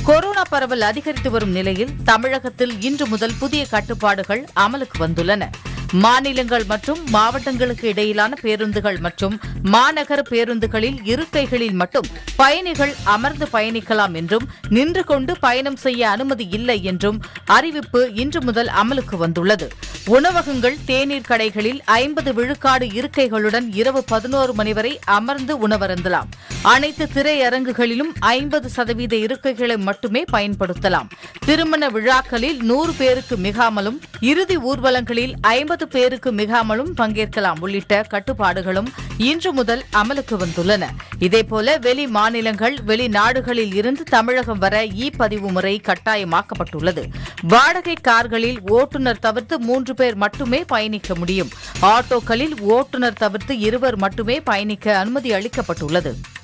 corona பரவல் அதிகரித்து வரும் நிலையில் தமிழகத்தில் இன்று முதல் புதிய கட்டுப்பாடுகள் அமலுக்கு வந்துள்ளன மாநிலங்கள் மற்றும் மாவட்டங்களுக்கு இடையிலான பேருந்துகள் மற்றும் மாநகர பேருந்துகளில் இருக்கைகளில் மட்டும் பயணிகள் அமர்ந்து பயணிக்கலாம் என்றும் நின்று கொண்டு பயணம் செய்ய அனுமதி இல்லை என்றும் அறிவிப்பு இன்று முதல் அமலுக்கு வந்துள்ளது உணவகங்கள் தேநீர் கடைகளில் ஐம்பது விழுக்காடு இருக்கைகளுடன் இரவு பதினோரு மணி வரை அமர்ந்து உணவருந்தலாம் அனைத்து திரையரங்குகளிலும் ஐம்பது சதவீத இருக்கைகளை மட்டுமே பயன்படுத்தலாம் திருமண விழாக்களில் நூறு பேருக்கு மிகாமலும் இறுதி ஊர்வலங்களில் ஐம்பது பேருக்கு மிகாமலும் பங்கேற்கலாம் உள்ளிட்ட கட்டுப்பாடுகளும் இன்று முதல் அமலுக்கு வந்துள்ளன இதேபோல வெளி மாநிலங்கள் வெளிநாடுகளில் இருந்து தமிழகம் வர இ பதிவு முறை கட்டாயமாக்கப்பட்டுள்ளது வாடகை கார்களில் ஓட்டுநர் தவிர்த்து மூன்று பேர் மட்டுமே பயணிக்க முடியும் ஆட்டோக்களில் ஓட்டுநர் தவிர்த்து இருவர் மட்டுமே பயணிக்க அனுமதி அளிக்கப்பட்டுள்ளது